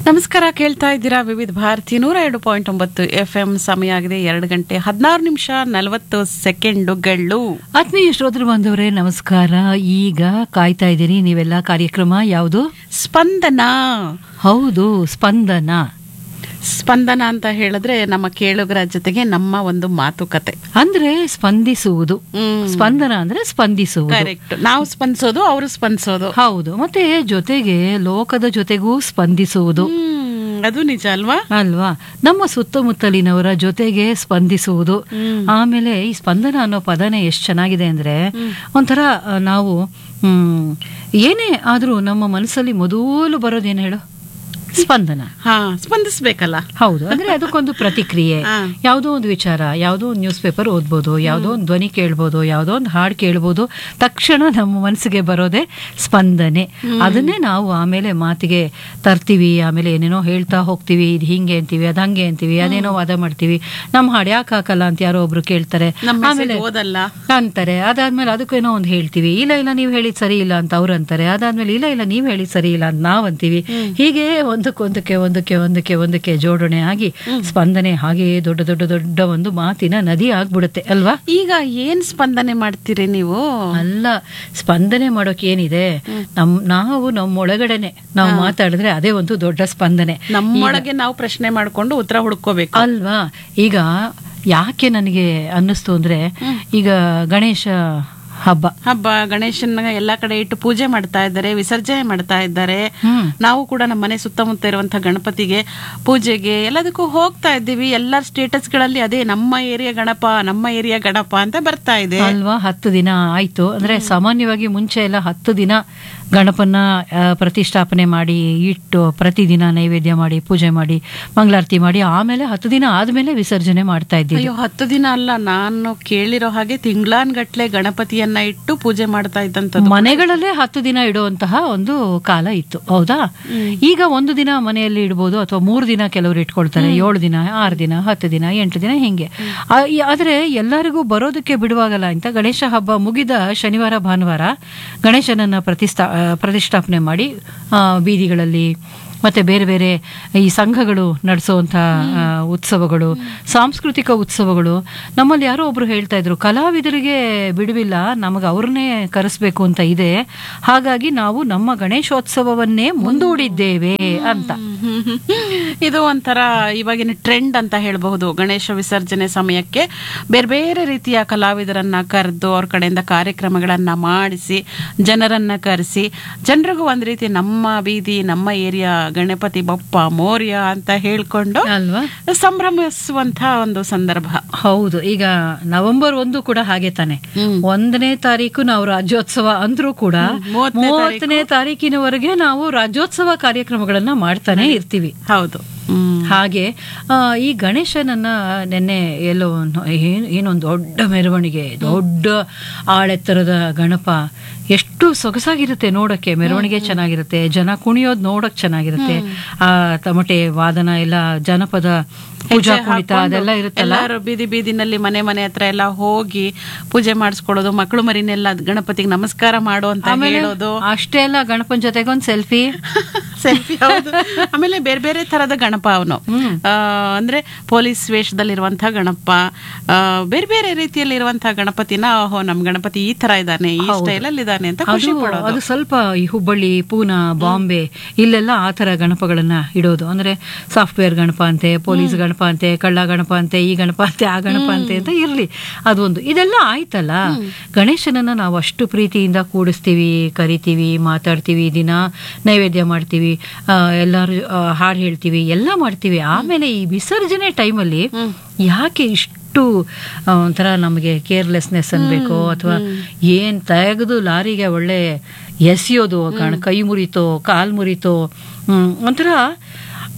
ನಮಸ್ಕಾರ ಕೇಳ್ತಾ ಇದ್ದೀರಾ ವಿವಿಧ ಭಾರತಿ ನೂರ ಎರಡು ಪಾಯಿಂಟ್ ಒಂಬತ್ತು ಎಫ್ ಎಂ ಸಮಯ ಆಗಿದೆ ಎರಡು ಗಂಟೆ ಹದಿನಾರು ನಿಮಿಷ ನಲವತ್ತು ಸೆಕೆಂಡುಗಳು ಆತ್ಮೀಯ ಶ್ರೋತೃ ಬಾಂಧವರೇ ನಮಸ್ಕಾರ ಈಗ ಕಾಯ್ತಾ ಇದ್ದೀರಿ ನೀವೆಲ್ಲ ಕಾರ್ಯಕ್ರಮ ಯಾವುದು ಸ್ಪಂದನ ಹೌದು ಸ್ಪಂದನ ಸ್ಪಂದನ ಅಂತ ಹೇಳಿದ್ರೆ ನಮ್ಮ ಕೇಳುಗರ ಜೊತೆಗೆ ನಮ್ಮ ಒಂದು ಮಾತುಕತೆ ಅಂದ್ರೆ ಸ್ಪಂದಿಸುವುದು ಹ್ಮ್. ಸ್ಪಂದನ ಅಂದ್ರೆ ಸ್ಪಂದಿಸುವುದು ಕರೆಕ್ಟ್ ನಾವು ಸ್ಪಂದಿಸೋದು ಅವರು ಸ್ಪಂದಿಸೋದು ಹೌದು ಮತ್ತೆ ಜೊತೆಗೆ ಲೋಕದ ಜೊತೆಗೂ ಸ್ಪಂದಿಸುವುದು ಹ್ಮ್, ಅದು ನಿಜ ಅಲ್ವಾ ಅಲ್ವಾ ನಮ್ಮ ಸುತ್ತಮುತ್ತಲಿನವರ ಜೊತೆಗೆ ಸ್ಪಂದಿಸುವುದು ಆಮೇಲೆ ಈ ಸ್ಪಂದನ ಅನ್ನೋ ಪದನೇ ಎಷ್ಟು ಚೆನ್ನಾಗಿದೆ ಅಂದ್ರೆ ಒಂಥರ ಆ, ನಾವು ಹ್ಮ್ ಏನೇ ಆದ್ರೂ ನಮ್ಮ ಮನಸ್ಸಲ್ಲಿ ಮೊದಲು ಬರೋದೇನು ಹೇಳು ಸ್ಪಂದನ ಹಾ ಸ್ಪಂದಿಸ್ಬೇಕಲ್ಲ ಹೌದು ಅಂದ್ರೆ ಅದಕ್ಕೊಂದು ಪ್ರತಿಕ್ರಿಯೆ ಹಾ. ಯಾವುದೋ ಒಂದು ವಿಚಾರ ಯಾವುದೋ ಒಂದು ನ್ಯೂಸ್ ಪೇಪರ್ ಓದ್ಬೋದು ಯಾವುದೋ ಒಂದು ಧ್ವನಿ ಕೇಳ್ಬೋದು ಯಾವುದೋ ಒಂದು ಹಾಡು ಕೇಳ್ಬೋದು ತಕ್ಷಣ ನಮ್ಮ ಮನಸ್ಸಿಗೆ ಬರೋದೇ ಸ್ಪಂದನೆ ಅದನ್ನೇ ನಾವು ಆಮೇಲೆ ಮಾತಿಗೆ ತರ್ತೀವಿ ಆಮೇಲೆ ಏನೇನೋ ಹೇಳ್ತಾ ಹೋಗ್ತೀವಿ ಇದು ಹಿಂಗೆ ಅಂತೀವಿ ಅದು ಹಂಗೆ ಅಂತೀವಿ ಅದೇನೋ ವಾದ ಮಾಡ್ತೀವಿ ನಮ್ಮ ಹಾಡು ಯಾಕೆ ಹಾಕಲ್ಲ ಅಂತ ಯಾರೋ ಒಬ್ರು ಕೇಳ್ತಾರೆ ನಮ್ಮ ಆಮೇಲೆ message ಓದಲ್ಲ ಅಂತಾರೆ ಅದಾದ್ಮೇಲೆ ಅದಕ್ಕೇನೋ ಒಂದು ಹೇಳ್ತೀವಿ ಇಲ್ಲ ಇಲ್ಲ ನೀವು ಹೇಳಿದ್ ಸರಿ ಇಲ್ಲ ಅಂತ ಅವ್ರು ಅಂತಾರೆ ಅದಾದ್ಮೇಲೆ ಇಲ್ಲ ಇಲ್ಲ ನೀವು ಹೇಳಿದ್ ಸರಿ ಇಲ್ಲ ಅಂತ ನಾವ್ ಅಂತೀವಿ ಹೀಗೆ ಒಂದಕ್ಕೊಂದಕ್ಕೆ ಒಂದಕ್ಕೆ ಒಂದಕ್ಕೆ ಒಂದಕ್ಕೆ ಜೋಡಣೆ ಆಗಿ ಸ್ಪಂದನೆ ಹಾಗೆಯೇ ದೊಡ್ಡ ದೊಡ್ಡ ದೊಡ್ಡ ಒಂದು ಮಾತಿನ ನದಿ ಆಗ್ಬಿಡುತ್ತೆ ಅಲ್ವಾ ಈಗ ಏನ್ ಸ್ಪಂದನೆ ಮಾಡ್ತೀರಿ ನೀವು ಅಲ್ಲ ಸ್ಪಂದನೆ ಮಾಡೋಕೆ ಏನಿದೆ ನಮ್ ನಾವು ನಮ್ಮೊಳಗಡೆನೆ ನಾವು ಮಾತಾಡಿದ್ರೆ ಅದೇ ಒಂದು ದೊಡ್ಡ ಸ್ಪಂದನೆ ನಮ್ಮೊಳಗೆ ನಾವು ಪ್ರಶ್ನೆ ಮಾಡ್ಕೊಂಡು ಉತ್ತರ ಹುಡ್ಕೋಬೇಕು ಅಲ್ವಾ ಈಗ ಯಾಕೆ ನನಗೆ ಅನ್ನಿಸ್ತು ಅಂದ್ರೆ ಈಗ ಗಣೇಶ ಹಬ್ಬ ಹಬ್ಬ ಗಣೇಶನ ಎಲ್ಲಾ ಕಡೆ ಇಟ್ಟು ಪೂಜೆ ಮಾಡ್ತಾ ಇದ್ದಾರೆ ವಿಸರ್ಜನೆ ಮಾಡ್ತಾ ಇದ್ದಾರೆ ಹ್ಮ್ ನಾವು ಕೂಡ ನಮ್ಮ ಮನೆ ಸುತ್ತಮುತ್ತ ಇರುವಂತಹ ಗಣಪತಿಗೆ ಪೂಜೆಗೆ ಎಲ್ಲದಕ್ಕೂ ಹೋಗ್ತಾ ಇದ್ದೀವಿ ಎಲ್ಲರ ಸ್ಟೇಟಸ್ ಗಳಲ್ಲಿ ಅದೇ ನಮ್ಮ ಏರಿಯಾ ಗಣಪ ನಮ್ಮ ಏರಿಯಾ ಗಣಪ ಅಂತ ಬರ್ತಾ ಇದೆ ಅಲ್ವಾ ಹತ್ತು ದಿನ ಆಯ್ತು ಅಂದ್ರೆ ಸಾಮಾನ್ಯವಾಗಿ ಮುಂಚೆ ಎಲ್ಲ ಹತ್ತು ದಿನ ಗಣಪನ್ನ ಆ, ಪ್ರತಿಷ್ಠಾಪನೆ ಮಾಡಿ ಇಟ್ಟು ಪ್ರತಿದಿನ ನೈವೇದ್ಯ ಮಾಡಿ ಪೂಜೆ ಮಾಡಿ ಮಂಗಳಾರತಿ ಮಾಡಿ ಆಮೇಲೆ ಹತ್ತು ದಿನ ಆದ್ಮೇಲೆ ವಿಸರ್ಜನೆ ಮಾಡ್ತಾ ಇದ್ದೀವಿ ಅಯ್ಯೋ ಹತ್ತು ದಿನ ಅಲ್ಲ ನಾನು ಕೇಳಿರೋ ಹಾಗೆ ತಿಂಗ್ಳಾನ್ಗಟ್ಲೆ ಗಣಪತಿಯನ್ನ ಇಟ್ಟು ಪೂಜೆ ಮಾಡ್ತಾ ಇದ್ದಂಥದ್ದು ಮನೆಗಳಲ್ಲೇ ಹತ್ತು ದಿನ ಇಡುವಂತಹ ಒಂದು ಕಾಲ ಇತ್ತು ಹೌದಾ ಈಗ ಒಂದು ದಿನ ಮನೆಯಲ್ಲಿ ಇಡ್ಬೋದು ಅಥವಾ ಮೂರು ದಿನ ಕೆಲವರು ಇಟ್ಕೊಳ್ತಾರೆ ಏಳು ದಿನ ಆರು ದಿನ ಹತ್ತು ದಿನ ಎಂಟು ದಿನ ಹಿಂಗೆ ಆ, ಈ- ಆದ್ರೆ ಎಲ್ಲರಿಗೂ ಬರೋದಕ್ಕೆ ಬಿಡುವಾಗಲ್ಲ ಅಂತ ಗಣೇಶ ಹಬ್ಬ ಮುಗಿದ ಶನಿವಾರ ಭಾನುವಾರ ಗಣೇಶನನ್ನ ಪ್ರತಿಷ್ಠಾ ಆ, ಪ್ರತಿಷ್ಠಾಪನೆ ಮಾಡಿ ಆ, ಬೀದಿಗಳಲ್ಲಿ ಮತ್ತೆ ಬೇರೆ ಬೇರೆ ಈ ಸಂಘಗಳು ನಡೆಸುವಂಥ ಉತ್ಸವಗಳು ಸಾಂಸ್ಕೃತಿಕ ಉತ್ಸವಗಳು ನಮ್ಮಲ್ಲಿ ಯಾರೋ ಒಬ್ರು ಹೇಳ್ತಾ ಇದ್ರು ಕಲಾವಿದರಿಗೆ ಬಿಡುವಿಲ್ಲ ನಮಗೆ ಅವ್ರನ್ನೇ ಕರೆಸ್ಬೇಕು ಅಂತ ಇದೆ ಹಾಗಾಗಿ ನಾವು ನಮ್ಮ ಗಣೇಶೋತ್ಸವವನ್ನೇ ಮುಂದೂಡಿದ್ದೇವೆ ಅಂತ ಇದು ಒಂಥರ ಇವಾಗಿನ ಟ್ರೆಂಡ್ ಅಂತ ಹೇಳಬಹುದು ಗಣೇಶ ವಿಸರ್ಜನೆ ಸಮಯಕ್ಕೆ ಬೇರೆ ಬೇರೆ ರೀತಿಯ ಕಲಾವಿದರನ್ನ ಕರೆದು ಅವ್ರ ಕಡೆಯಿಂದ ಕಾರ್ಯಕ್ರಮಗಳನ್ನ ಮಾಡಿಸಿ ಜನರನ್ನ ಕರೆಸಿ ಜನರಿಗೂ ಒಂದ್ ರೀತಿ ನಮ್ಮ ಬೀದಿ ನಮ್ಮ ಏರಿಯಾ ಗಣಪತಿ ಬಪ್ಪ ಮೋರ್ಯ ಅಂತ ಹೇಳ್ಕೊಂಡು ಅಲ್ವಾ ಸಂಭ್ರಮಿಸುವಂತ ಒಂದು ಸಂದರ್ಭ ಹೌದು ಈಗ ನವೆಂಬರ್ ಒಂದು ಕೂಡ ಹಾಗೆ ತಾನೆ ಹ್ಮ್. ಒಂದನೇ ತಾರೀಕು ನಾವು ರಾಜ್ಯೋತ್ಸವ ಅಂದ್ರೂ ಕೂಡ ಮೂವತ್ತನೇ ಮೂವತ್ತನೇ ತಾರೀಕಿನವರೆಗೆ ನಾವು ರಾಜ್ಯೋತ್ಸವ ಕಾರ್ಯಕ್ರಮಗಳನ್ನ ಮಾಡ್ತಾನೆ ಇರ್ತೀವಿ ಹೌದು ಹ್ಮ್ ಹಾಗೆ ಆ, ಈ ಗಣೇಶನನ್ನ ನೆನ್ನೆ ಎಲ್ಲೋ ಒಂದು- ಏನ್- ಏನೊಂದು ದೊಡ್ಡ ಮೆರವಣಿಗೆ ದೊಡ್ಡ ಆಳೆತ್ತರದ ಗಣಪ ಎಷ್ಟು ಸೊಗಸಾಗಿರುತ್ತೆ ನೋಡಕ್ಕೆ ಮೆರವಣಿಗೆ ಚೆನ್ನಾಗಿರುತ್ತೆ ಜನ ಕುಣಿಯೋದು ನೋಡಕ್ ಚೆನ್ನಾಗಿರುತ್ತೆ ಆ ತಮಟೆ ವಾದನ ಎಲ್ಲ ಜನಪದ ಪೂಜಾ ಹೆಜ್ಜೆ ಕುಣಿತ ಹಾಕೊಂಡು ಅದೆಲ್ಲ ಇರುತ್ತಲ್ಲ ಎಲ್ಲಾರು ಬೀದಿ ಬೀದಿನಲ್ಲಿ ಮನೆ ಮನೆ ಹತ್ರ ಎಲ್ಲ ಹೋಗಿ ಪೂಜೆ ಮಾಡಿಸ್ಕೊಳ್ಳೋದು ಮಕ್ಕಳು ಮರಿನೆಲ್ಲ ಗಣಪತಿಗೆ ನಮಸ್ಕಾರ ಮಾಡು ಅಂತ ಆಮೇಲೆ ಹೇಳೋದು ಅಷ್ಟೇ ಅಲ್ಲ ಗಣಪನ್ ಜೊತೆಗೆ ಒಂದ್ ಸೆಲ್ಫಿ ಸೆಲ್ಫಿ ಹೌದು ಆಮೇಲೆ ಬೇರೆ ಬೇರೆ ತರದ ಗಣಪ ಅವನು ಅಂದ್ರೆ ಪೊಲೀಸ್ ವೇಷದಲ್ಲಿರುವಂತಹ ಗಣಪ ಆ, ಬೇರೆ ಬೇರೆ ರೀತಿಯಲ್ಲಿ ಇರುವಂತಹ ಗಣಪತಿನ ಓಹೋ ನಮ್ ಗಣಪತಿ ಈ ತರ ಇದ್ದಾನೆ ಈ ಸ್ಟೈಲ್ ಅಲ್ಲಿ ಇದ್ದಾನೆ ಅಂತ ಖುಷಿ ಅದು ಪಡೋದು ಅದು ಸ್ವಲ್ಪ ಈ ಹುಬ್ಬಳ್ಳಿ ಪೂನಾ ಬಾಂಬೆ ಇಲ್ಲೆಲ್ಲ ಆ ಥರ ಗಣಪಗಳನ್ನ ಇಡೋದು ಅಂದ್ರೆ ಸಾಫ್ಟ್ವೇರ್ ಗಣಪ ಅಂತೆ ಪೊಲೀಸ್ ಗಣಪ ಅಂತೆ ಕಳ್ಳ ಗಣಪ ಅಂತೆ ಈ ಗಣಪ ಅಂತೆ ಆ ಗಣಪ ಅಂತೆ ಅಂತ ಇರ್ಲಿ ಅದೊಂದು ಇದೆಲ್ಲ ಆಯ್ತಲ್ಲ ಗಣೇಶನನ್ನ ನಾವು ಅಷ್ಟು ಪ್ರೀತಿಯಿಂದ ಕೂಡಿಸ್ತೀವಿ ಕರಿತೀವಿ ಮಾತಾಡ್ತೀವಿ ದಿನ ನೈವೇದ್ಯ ಮಾಡ್ತೀವಿ ಆ, ಎಲ್ಲಾರು ಆ, ಹಾಡು ಹೇಳ್ತೀವಿ ಎಲ್ಲ ಮಾಡ್ತೀವಿ ಆಮೇಲೆ ಈ ವಿಸರ್ಜನೆ ಟೈಮಲ್ಲಿ ಯಾಕೆ ಇಷ್ಟು ಆ, ಒಂಥರ ನಮಗೆ ಕೇರ್ಲೆಸ್ನೆಸ್ ಅನ್ಬೇಕು ಅಥವಾ ಏನ್ ತೆಗೆದು ಲಾರಿಗೆ ಒಳ್ಳೆ ಎಸೆಯೋದು ಕಣ್ ಕೈ ಮುರಿತೋ ಕಾಲ್ ಮುರಿತೋ ಹ್ಮ್, ಒಂಥರ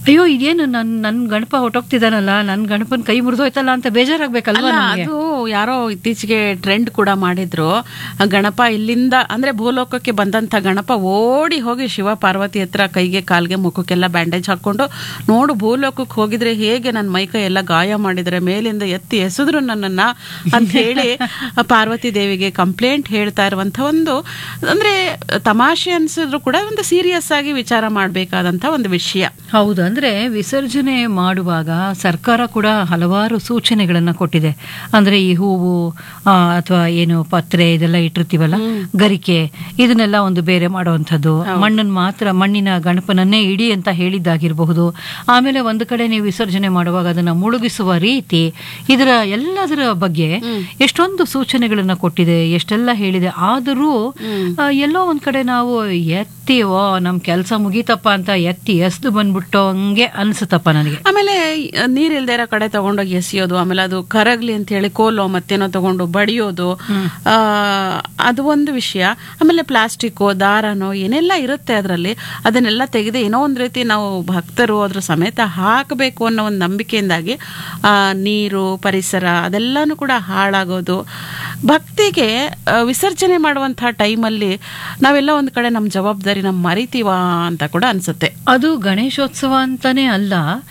ಅಯ್ಯೋ ಇದೇನು ನನ್ ನನ್ ಗಣಪ ಹೊಟ್ಟೋಗ್ತಿದಾನಲ್ಲ ನನ್ ಗಣಪನ್ ಕೈ ಮುರಿದೋಯ್ತಲ್ಲ ಅಂತ ಬೇಜಾರಾಗ್ಬೇಕಲ್ವಾ ಅಲ್ಲ ನಮ್ಗೆ ಅದು ಯಾರೋ ಇತ್ತೀಚೆಗೆ ಟ್ರೆಂಡ್ ಕೂಡ ಮಾಡಿದ್ರು ಆ ಗಣಪ ಇಲ್ಲಿಂದ ಅಂದ್ರೆ ಭೂಲೋಕಕ್ಕೆ ಬಂದಂತ ಗಣಪ ಓಡಿ ಹೋಗಿ ಶಿವ ಪಾರ್ವತಿ ಹತ್ರ ಕೈಗೆ ಕಾಲ್ಗೆ ಮುಖಕ್ಕೆಲ್ಲ ಬ್ಯಾಂಡೇಜ್ ಹಾಕೊಂಡು ನೋಡು ಭೂಲೋಕಕ್ಕೆ ಹೋಗಿದ್ರೆ ಹೇಗೆ ನನ್ನ ಮೈಕೈ ಎಲ್ಲ ಗಾಯ ಮಾಡಿದ್ರೆ ಮೇಲಿಂದ ಎತ್ತಿ ಎಸೆದ್ರು ನನ್ನನ್ನ ಅಂತ ಹೇಳಿ ಆ ಪಾರ್ವತಿ ದೇವಿಗೆ ಕಂಪ್ಲೇಂಟ್ ಹೇಳ್ತಾ ಇರುವಂತ ಒಂದು ಅಂದ್ರೆ ತಮಾಷೆ ಅನ್ಸಿದ್ರು ಕೂಡ ಒಂದು ಸೀರಿಯಸ್ ಆಗಿ ವಿಚಾರ ಮಾಡ್ಬೇಕಾದಂತ ಒಂದು ವಿಷಯ ಹೌದು ಅಂದ್ರೆ ವಿಸರ್ಜನೆ ಮಾಡುವಾಗ ಸರ್ಕಾರ ಕೂಡ ಹಲವಾರು ಸೂಚನೆಗಳನ್ನ ಕೊಟ್ಟಿದೆ ಅಂದ್ರೆ ಈ ಹೂವು ಅಥವಾ ಏನು ಪತ್ರೆ ಇದೆಲ್ಲ ಇಟ್ಟಿರ್ತೀವಲ್ಲ ಗರಿಕೆ ಇದನ್ನೆಲ್ಲ ಒಂದು ಬೇರೆ ಮಾಡುವಂಥದ್ದು ಮಣ್ಣನ್ನು ಮಾತ್ರ ಮಣ್ಣಿನ ಗಣಪನನ್ನೇ ಇಡಿ ಅಂತ ಹೇಳಿದ್ದಾಗಿರಬಹುದು ಆಮೇಲೆ ಒಂದು ಕಡೆ ನೀವು ವಿಸರ್ಜನೆ ಮಾಡುವಾಗ ಅದನ್ನ ಮುಳುಗಿಸುವ ರೀತಿ ಇದರ ಎಲ್ಲದರ ಬಗ್ಗೆ ಎಷ್ಟೊಂದು ಸೂಚನೆಗಳನ್ನ ಕೊಟ್ಟಿದೆ ಎಷ್ಟೆಲ್ಲ ಹೇಳಿದೆ ಆದರೂ ಆ, ಎಲ್ಲೋ ಒಂದ್ ಕಡೆ ನಾವು ಎತ್ತಿ ಓ ನಮ್ ಕೆಲಸ ಮುಗೀತಪ್ಪ ಅಂತ ಎತ್ತಿ ಎಸ್ದು ಬಂದ್ಬಿಟ್ಟು ಹಂಗೆ ಅನ್ಸುತ್ತಪ್ಪ ನನಗೆ ಆಮೇಲೆ ನೀರಿಲ್ದೇ ಇರೋ ಕಡೆ ತಗೊಂಡೋಗಿ ಎಸೆಯೋದು ಆಮೇಲೆ ಅದು ಕರಗ್ಲಿ ಅಂತ ಹೇಳಿ ಕೋಲೋ ಮತ್ತೇನೋ ತಗೊಂಡು ಬಡಿಯೋದು ಆ, ಅದು ಒಂದು ವಿಷಯ ಆಮೇಲೆ ಪ್ಲಾಸ್ಟಿಕ್ಕೋ ದಾರನೋ ಏನೆಲ್ಲ ಇರುತ್ತೆ ಅದರಲ್ಲಿ ಅದನ್ನೆಲ್ಲ ತೆಗೆದು ಏನೋ ಒಂದು ರೀತಿ ನಾವು ಭಕ್ತರು ಅದ್ರ ಸಮೇತ ಹಾಕಬೇಕು ಅನ್ನೋ ಒಂದು ನಂಬಿಕೆಯಿಂದಾಗಿ ಆ, ನೀರು ಪರಿಸರ ಅದೆಲ್ಲನೂ ಕೂಡ ಹಾಳಾಗೋದು ಭಕ್ತಿಗೆ ಆ, ವಿಸರ್ಜನೆ ಮಾಡುವಂತಹ ಟೈಮಲ್ಲಿ ನಾವೆಲ್ಲ ಒಂದು ಕಡೆ ನಮ್ಮ ಜವಾಬ್ದಾರಿ ನಮ್ಮ ಮರಿತೀವಾ ಅಂತ ಕೂಡ ಅನ್ಸುತ್ತೆ ಅದು ಗಣೇಶೋತ್ಸವ ಅಂತಾನೆ ಅಲ್ಲ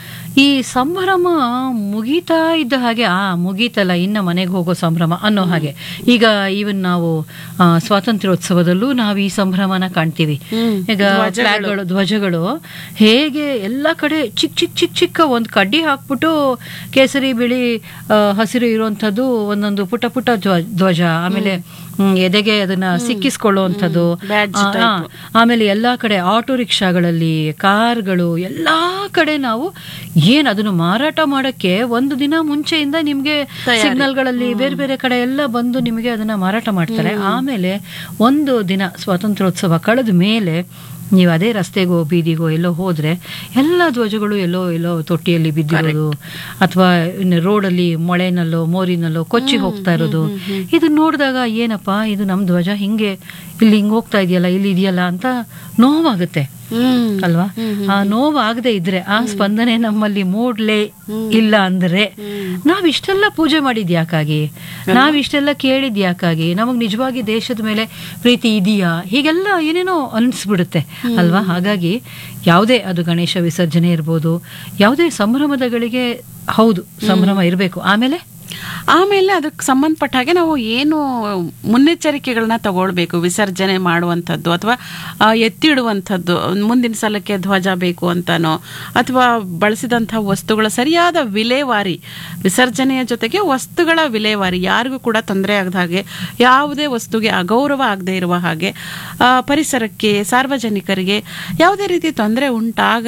ಈ ಸಂಭ್ರಮ ಮುಗೀತಾ ಇದ್ದ ಹಾಗೆ ಆ ಮುಗೀತಲ್ಲ ಇನ್ನ ಮನೆಗೆ ಹೋಗೋ ಸಂಭ್ರಮ ಅನ್ನೋ ಹಾಗೆ ಈಗ ಈವನ್ ನಾವು ಆ, ಸ್ವಾತಂತ್ರ್ಯೋತ್ಸವದಲ್ಲೂ ನಾವು ಈ ಸಂಭ್ರಮನ ಕಾಣ್ತೀವಿ ಹ್ಮ್. ಈಗ ಫ್ಲಾಗ್ಗಳು ಧ್ವಜಗಳು ಹೇಗೆ ಎಲ್ಲ ಕಡೆ ಚಿಕ್ಕ ಚಿಕ್ಕ ಚಿಕ್ಕ ಚಿಕ್ಕ ಒಂದು ಕಡ್ಡಿ ಹಾಕ್ಬಿಟ್ಟು ಕೇಸರಿ ಬಿಳಿ ಆ, ಹಸಿರು ಇರುವಂತದ್ದು ಒಂದೊಂದು ಪುಟ್ಟ ಪುಟ್ಟ ಧ್ವ- ಧ್ವಜ ಆಮೇಲೆ ಹ್ಮ್, ಎದೆಗೆ ಅದನ್ನ ಸಿಕ್ಕಿಸ್ಕೊಳ್ಳುವಂಥದ್ದು Badge ಆ, ಆ, ಆಮೇಲೆ ಎಲ್ಲಾ ಕಡೆ ಆಟೋ ರಿಕ್ಷಾಗಳಲ್ಲಿ ಕಾರ್ಗಳು ಎಲ್ಲಾ ಕಡೆ ನಾವು ಏನ್ ಅದನ್ನು ಮಾರಾಟ ಮಾಡಕ್ಕೆ ಒಂದು ದಿನ ಮುಂಚೆಯಿಂದ ನಿಮ್ಗೆ ಸಿಗ್ನಲ್ಗಳಲ್ಲಿ ಬೇರೆ ಬೇರೆ ಕಡೆ ಎಲ್ಲ ಬಂದು ನಿಮಗೆ ಅದನ್ನ ಮಾರಾಟ ಮಾಡ್ತಾರೆ ಆಮೇಲೆ ಒಂದು ದಿನ ಸ್ವಾತಂತ್ರ್ಯೋತ್ಸವ ಕಳೆದ ಮೇಲೆ ನೀವು ಅದೇ ರಸ್ತೆಗೋ ಬೀದಿಗೋ ಎಲ್ಲೋ ಹೋದ್ರೆ ಎಲ್ಲ ಧ್ವಜಗಳು ಎಲ್ಲೋ ಎಲ್ಲೋ ತೊಟ್ಟಿಯಲ್ಲಿ ಬಿದ್ದಿರೋದು ಅಥವಾ ರೋಡಲ್ಲಿ ಮೊಳೆನಲ್ಲೋ ಮೋರಿನಲ್ಲೋ ಕೊಚ್ಚಿ ಹೋಗ್ತಾ ಇರೋದು ಇದು ನೋಡಿದಾಗ ಏನಪ್ಪಾ ಇದು ನಮ್ ಧ್ವಜ ಹಿಂಗೆ ಇಲ್ಲಿ ಹಿಂಗ್ ಹೋಗ್ತಾ ಇದೆಯಲ್ಲ ಇಲ್ಲಿ ಇದೆಯಲ್ಲ ಅಂತ ನೋವಾಗುತ್ತೆ ಹ್ಮ್ ಅಲ್ವಾ ಆ ನೋವಾಗದೆ ಇದ್ರೆ ಆ ಸ್ಪಂದನೆ ನಮ್ಮಲ್ಲಿ ಮೂಡ್ಲೇ ಇಲ್ಲ ಅಂದ್ರೆ ನಾವ್ ಇಷ್ಟೆಲ್ಲ ಪೂಜೆ ಮಾಡಿದ್ ಯಾಕಾಗಿ ನಾವ್ ಇಷ್ಟೆಲ್ಲ ಕೇಳಿದ್ ಯಾಕಾಗಿ ನಮಗ್ ನಿಜವಾಗಿ ದೇಶದ ಮೇಲೆ ಪ್ರೀತಿ ಇದೆಯಾ ಹೀಗೆಲ್ಲ ಏನೇನೋ ಅನ್ಸ್ಬಿಡುತ್ತೆ ಅಲ್ವಾ ಹಾಗಾಗಿ ಯಾವುದೇ ಅದು ಗಣೇಶ ವಿಸರ್ಜನೆ ಇರ್ಬೋದು ಯಾವುದೇ ಸಂಭ್ರಮದಗಳಿಗೆ ಹೌದು ಸಂಭ್ರಮ ಇರಬೇಕು ಆಮೇಲೆ ಆಮೇಲೆ ಅದಕ್ಕೆ ಸಂಬಂಧಪಟ್ಟ ಹಾಗೆ ನಾವು ಏನು ಮುನ್ನೆಚ್ಚರಿಕೆಗಳನ್ನ ತಗೊಳ್ಬೇಕು ವಿಸರ್ಜನೆ ಮಾಡುವಂಥದ್ದು ಅಥವಾ ಆ, ಎತ್ತಿಡುವಂಥದ್ದು ಮುಂದಿನ ಸಲಕ್ಕೆ ಧ್ವಜ ಬೇಕು ಅಂತಾನೋ ಅಥವಾ ಬಳಸಿದಂಥ ವಸ್ತುಗಳ ಸರಿಯಾದ ವಿಲೇವಾರಿ ವಿಸರ್ಜನೆಯ ಜೊತೆಗೆ ವಸ್ತುಗಳ ವಿಲೇವಾರಿ ಯಾರಿಗೂ ಕೂಡ ತೊಂದರೆ ಆಗದ ಹಾಗೆ ಯಾವುದೇ ವಸ್ತುಗೆ ಅಗೌರವ ಆಗದೆ ಇರುವ ಹಾಗೆ ಆ, ಪರಿಸರಕ್ಕೆ ಸಾರ್ವಜನಿಕರಿಗೆ ಯಾವುದೇ ರೀತಿ ತೊಂದರೆ ಉಂಟಾಗ